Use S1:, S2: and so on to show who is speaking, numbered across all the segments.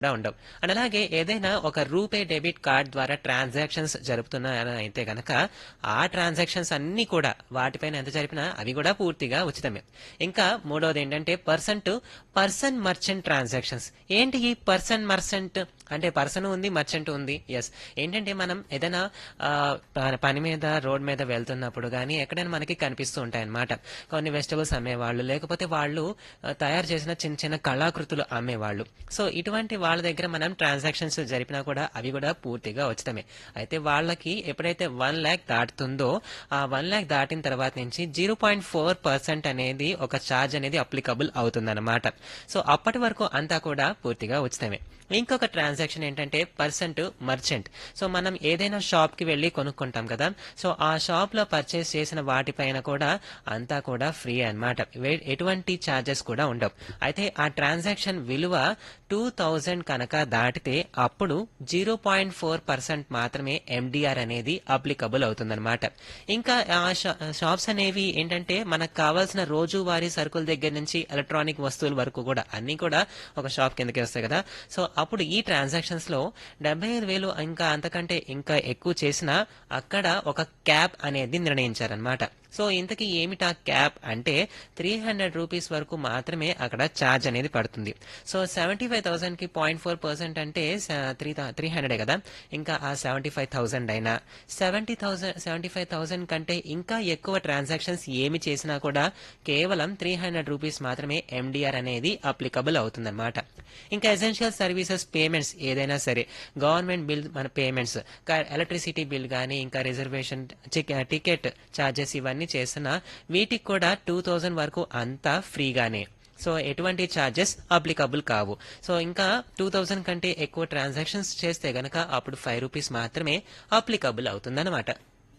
S1: కూడా ఉండవు అండ్ అలాగే ఏదైనా ఒక రూపే డెబిట్ కార్డ్ ద్వారా ట్రాన్సాక్షన్స్ జరుపుతున్నాయని అయితే గనక ఆ ట్రాన్సాక్షన్స్ అన్ని కూడా వాటిపైన ఎంత జరిపినా అవి కూడా పూర్తిగా ఉచితమే ఇంకా మూడవది ఏంటంటే person to person merchant transactions ఏంటి ఈ పర్సన్ మర్చెంట్ అంటే పర్సన్ ఉంది మర్చెంట్ ఉంది ఎస్ ఏంటంటే మనం ఏదైనా ఆ, ప- పని మీద రోడ్ మీద వెళ్తున్నప్పుడు కానీ ఎక్కడైనా మనకి కనిపిస్తూ ఉంటాయి అన్నమాట కొన్ని వెజిటబుల్స్ అమ్మేవాళ్ళు లేకపోతే వాళ్ళు ఆ, తయారు చేసిన చిన్న చిన్న కళాకృతులు అమ్మేవాళ్ళు సో ఇటువంటి వాళ్ళ దగ్గర మనం ట్రాన్సాక్షన్స్ జరిపినా కూడా అవి కూడా పూర్తిగా ఉచితమే అయితే వాళ్ళకి ఎప్పుడైతే వన్ ల్యాక్ దాటుతుందో ఆ వన్ ల్యాక్ దాటిన తర్వాత నుంచి జీరో పాయింట్ ఫోర్ పర్సెంట్ అనేది ఒక ఛార్జ్ అనేది అప్లికబుల్ అవుతుందన్నమాట సో అప్పటి వరకు అంతా కూడా పూర్తిగా ఉచితమే ఇంకొక ట్రాన్సాక్షన్ ఏంటంటే పర్సన్ టు మర్చెంట్ సో మనం ఏదైనా షాప్ కి వెళ్ళి కొనుక్కుంటాం కదా సో ఆ షాప్ లో పర్చేస్ చేసిన వాటిపైన కూడా అంతా కూడా ఫ్రీ అన్నమాట వే- ఎటువంటి ఛార్జెస్ కూడా ఉండవు అయితే ఆ ట్రాన్సాక్షన్ విలువ టూ థౌజండ్ కనుక దాటితే అప్పుడు జీరో పాయింట్ ఫోర్ పర్సెంట్ మాత్రమే ఎండిఆర్ అనేది అప్లికబుల్ అవుతుందన్నమాట ఇంకా ఆ షా- షాప్స్ అనేవి ఏంటంటే మనకు కావాల్సిన రోజువారీ సరుకుల దగ్గర నుంచి ఎలక్ట్రానిక్ వస్తువుల వరకు కూడా అన్ని కూడా ఒక షాప్ కిందకి వస్తాయి కదా సో అప్పుడు ఈ ట్రాన్సాక్షన్స్ లో డెబ్బై ఐదు వేలు ఇంకా అంతకంటే ఇంకా ఎక్కువ చేసినా అక్కడ ఒక క్యాప్ అనేది నిర్ణయించారనమాట సో ఇంతకీ ఏమిటా క్యాప్ అంటే త్రీ హండ్రెడ్ రూపీస్ వరకు మాత్రమే అక్కడ ఛార్జ్ అనేది పడుతుంది సో సెవెంటీ ఫైవ్ థౌసండ్ కి పాయింట్ ఫోర్ పర్సెంట్ అంటే త్రీ త్రీ హండ్రెడ్ కదా ఇంకా ఆ సెవెంటీ ఫైవ్ థౌసండ్ అయినా seventy thousand seventy five thousand కంటే ఇంకా ఎక్కువ ట్రాన్సాక్షన్స్ ఏమి చేసినా కూడా కేవలం త్రీ హండ్రెడ్ రూపీస్ మాత్రమే ఎండిఆర్ అనేది అప్లికబుల్ అవుతుందన్నమాట ఇంకా ఎసెన్షియల్ సర్వీసెస్ పేమెంట్స్ ఏదైనా సరే గవర్నమెంట్ బిల్ మన పేమెంట్స్ ఎలక్ట్రిసిటీ బిల్ కానీ ఇంకా రిజర్వేషన్ టికెట్ ఛార్జెస్ ఇవన్నీ చేసినా వీటికి కూడా టూ థౌజండ్ వరకు అంతా ఫ్రీగానే సో ఎటువంటి ఛార్జెస్ అప్లికబుల్ కావు సో ఇంకా టూ థౌజండ్ కంటే ఎక్కువ ట్రాన్సాక్షన్స్ చేస్తే గనక అప్పుడు ఫైవ్ రూపీస్ మాత్రమే అప్లికబుల్ అవుతుందన్నమాట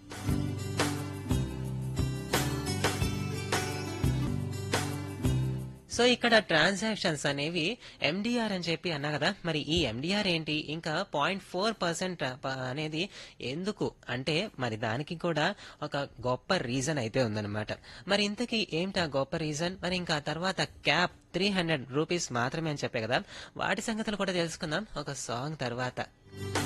S1: సో ఇక్కడ ట్రాన్సాక్షన్స్ అనేవి ఎండిఆర్ అని చెప్పి అన్నా కదా మరి ఈ ఎండిఆర్ ఏంటి ఇంకా పాయింట్ ఫోర్ పర్సెంట్ అనేది ఎందుకు అంటే మరి దానికి కూడా ఒక గొప్ప రీజన్ అయితే ఉందన్నమాట మరి ఇంతకీ ఏంటి ఆ గొప్ప రీజన్ మరి ఇంకా ఆ తర్వాత క్యాప్ త్రీ హండ్రెడ్ రూపీస్ మాత్రమే అని చెప్పే కదా వాటి సంగతులు కూడా తెలుసుకుందాం ఒక సాంగ్ తర్వాత